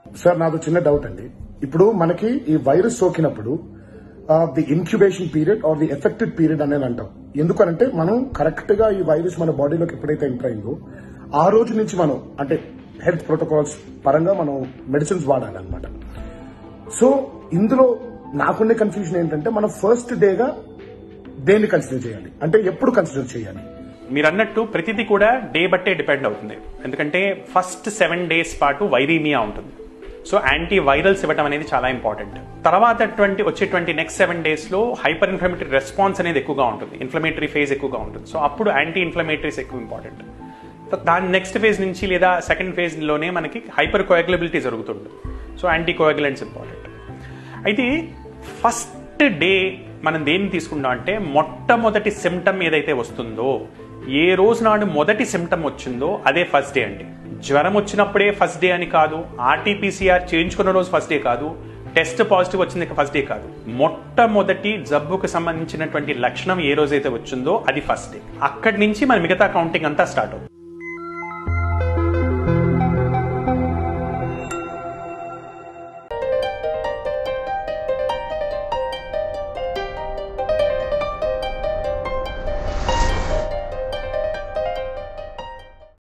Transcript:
sir నాది చిన్న doubt అండి ఇప్పుడు మనకి ఈ వైరస్ సోకినప్పుడు the incubation period or the affected period అనేది అంటాం ఎందుకనంటే మనం కరెక్ట్ గా ఈ వైరస్ మన బాడీలోకి ఎప్పుడైతే ఎంటర్ అయిందో ఆ రోజు నుంచి మనం అంటే హెల్త్ ప్రోటోకాల్స్ పరంగా మనం మెడిసిన్స్ వాడాలి అనమాట సో ఇందులో నాకుండే కన్ఫ్యూజన్ ఏంటంటే మనం ఫస్ట్ డేగా దేన్ని కన్సిడర్ చేయాలి అంటే ఎప్పుడు కన్సిడర్ చేయాలి మీరు అన్నట్టు ప్రతిదీ కూడా డే బట్టే డిపెండ్ అవుతుంది ఎందుకంటే ఫస్ట్ సెవెన్ డేస్ పాటు వైరీమియా ఉంటుంది సో యాంటీ వైరల్స్ ఇవ్వడం అనేది చాలా ఇంపార్టెంట్ తర్వాత అటువంటి వచ్చేటువంటి నెక్స్ట్ సెవెన్ డేస్ లో హైపర్ ఇన్ఫ్లమేటరీ రెస్పాన్స్ అనేది ఎక్కువగా ఉంటుంది ఇన్ఫ్లమేటరీ ఫేజ్ ఎక్కువగా ఉంటుంది సో అప్పుడు యాంటీ ఇన్ఫ్లమేటరీస్ ఎక్కువ ఇంపార్టెంట్ దాని నెక్స్ట్ ఫేజ్ నుంచి లేదా సెకండ్ ఫేజ్ లోనే మనకి హైపర్ కోయాగులబిలిటీ జరుగుతుంది సో యాంటీ కోయాగులెంట్స్ ఇంపార్టెంట్ అయితే ఫస్ట్ డే మనం దేన్ని తీసుకుంటాం అంటే మొట్టమొదటి సిమ్టమ్ ఏదైతే వస్తుందో ఏ రోజు నాడు మొదటి సిమ్టమ్ వచ్చిందో అదే ఫస్ట్ డే అండి జ్వరం వచ్చినప్పుడే ఫస్ట్ డే అని కాదు ఆర్టీపీసీఆర్ చేయించుకున్న రోజు ఫస్ట్ డే కాదు టెస్ట్ పాజిటివ్ వచ్చింది ఫస్ట్ డే కాదు మొట్టమొదటి జబ్బుకు సంబంధించినటువంటి లక్షణం ఏ రోజైతే వచ్చిందో అది ఫస్ట్ డే అక్కడి నుంచి మన మిగతా కౌంటింగ్ అంతా స్టార్ట్ అవుతుంది